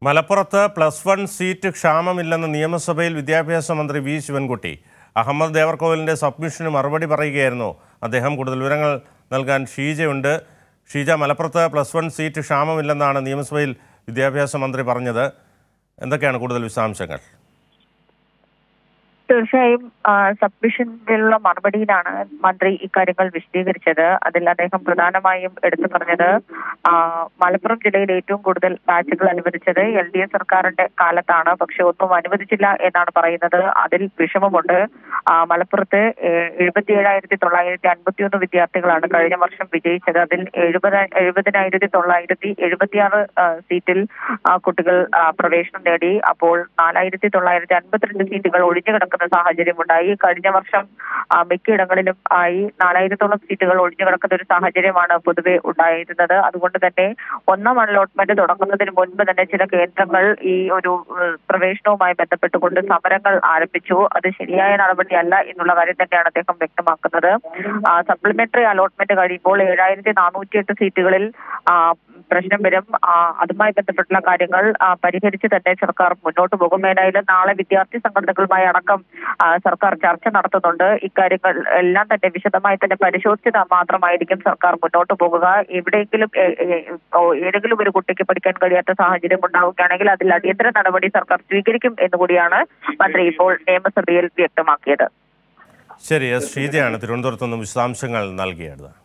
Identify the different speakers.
Speaker 1: മലപ്പുറത്ത് plus one seat ക്ഷാമമില്ലെന്ന് നിയമസഭയിൽ വിദ്യാഭ്യാസ മന്ത്രി വി ശിവൻകുട്ടി അഹമ്മദ് ദേവർകോവിലിന്റെ സബ്മിഷന് മറുപടി പറയുകയായിരുന്നു അദ്ദേഹം കൂടുതൽ വിവരങ്ങൾ നൽകാൻ ഷീജയുണ്ട് ഷീജ മലപ്പുറത്ത് പ്ലസ് വൺ സീറ്റ് ക്ഷാമമില്ലെന്നാണ് നിയമസഭയിൽ വിദ്യാഭ്യാസ മന്ത്രി പറഞ്ഞത് എന്തൊക്കെയാണ് കൂടുതൽ വിശദാംശങ്ങൾ
Speaker 2: തീർച്ചയായും ആ, സബ്മിഷനിലുള്ള മറുപടിയിലാണ് മന്ത്രി ഇക്കാര്യങ്ങൾ വിശദീകരിച്ചത് അതിൽ അദ്ദേഹം പ്രധാനമായും എടുത്തു പറഞ്ഞത് ആ, മലപ്പുറം ജില്ലയിൽ ഏറ്റവും കൂടുതൽ ബാച്ചുകൾ അനുവദിച്ചത് എൽ ഡി എഫ് സർക്കാരിന്റെ കാലത്താണ് പക്ഷെ ഒന്നും അനുവദിച്ചില്ല എന്നാണ് പറയുന്നത് അതിൽ വിഷമമുണ്ട് ആ, മലപ്പുറത്ത് എഴുപത്തി ഏഴായിരത്തി തൊള്ളായിരത്തി അൻപത്തിയൊന്ന് വിദ്യാർത്ഥികളാണ് കഴിഞ്ഞ വർഷം വിജയിച്ചത് അതിൽ എഴുപത് എഴുപതിനായിരത്തി തൊള്ളായിരത്തി എഴുപത്തിയാറ് ആ, സീറ്റിൽ ആ, കുട്ടികൾ ആ, പ്രവേശനം നേടി അപ്പോൾ നാലായിരത്തി തൊള്ളായിരത്തി അൻപത്തിരണ്ട് സീറ്റുകൾ ഒഴിഞ്ഞു കിടക്കുന്ന സാഹചര്യമുണ്ടായി കഴിഞ്ഞ വർഷം ആ, മിക്കയിടങ്ങളിലും ആയി നാലായിരത്തോളം സീറ്റുകൾ ഒഴിഞ്ഞു കിടക്കുന്ന ഒരു സാഹചര്യമാണ് പൊതുവെ ഉണ്ടായിരുന്നത് അതുകൊണ്ട് തന്നെ ഒന്നാം അലോട്ട്മെന്റ് തുടങ്ങുന്നതിന് മുൻപ് തന്നെ ചില കേന്ദ്രങ്ങൾ ഈ ഒരു ഏഹ്, പ്രവേശനവുമായി ബന്ധപ്പെട്ടുകൊണ്ട് സമരങ്ങൾ ആരംഭിച്ചു അത് ശരിയായ നടപടിയല്ല എന്നുള്ള കാര്യം തന്നെയാണ് അദ്ദേഹം വ്യക്തമാക്കുന്നത് സപ്ലിമെന്ററി അലോട്ട്മെന്റ് കഴിയുമ്പോൾ ഏഴായിരത്തി നാനൂറ്റി എട്ട് സീറ്റുകളിൽ ആ, പ്രശ്നം വരും ആ, അതുമായി ബന്ധപ്പെട്ടുള്ള കാര്യങ്ങൾ ആ, പരിഹരിച്ച് തന്നെ സർക്കാർ മുന്നോട്ട് പോകും ഏതായാലും നാളെ വിദ്യാർത്ഥി സംഘടനകളുമായി അടക്കം ആ, സർക്കാർ ചർച്ച നടത്തുന്നുണ്ട് ഇക്കാര്യങ്ങൾ എല്ലാം തന്നെ വിശദമായി തന്നെ പരിശോധിച്ചത് മാത്രമായിരിക്കും സർക്കാർ മുന്നോട്ട് പോകുക എവിടെയെങ്കിലും ഏ- ഏ- ഓ, ഏതെങ്കിലും ഒരു കുട്ടിക്ക് പഠിക്കാൻ കഴിയാത്ത സാഹചര്യം ഉണ്ടാവുകയാണെങ്കിൽ അതിൽ അടിയന്തര നടപടി സർക്കാർ സ്വീകരിക്കും എന്നുകൂടിയാണ് മന്ത്രി ഇപ്പോൾ നിയമസഭയിൽ വ്യക്തമാക്കിയത്
Speaker 1: ശരി എസ് ഷീജയാണ് തിരുവനന്തപുരത്ത് നിന്നും വിശദാംശങ്ങൾ നൽകിയത്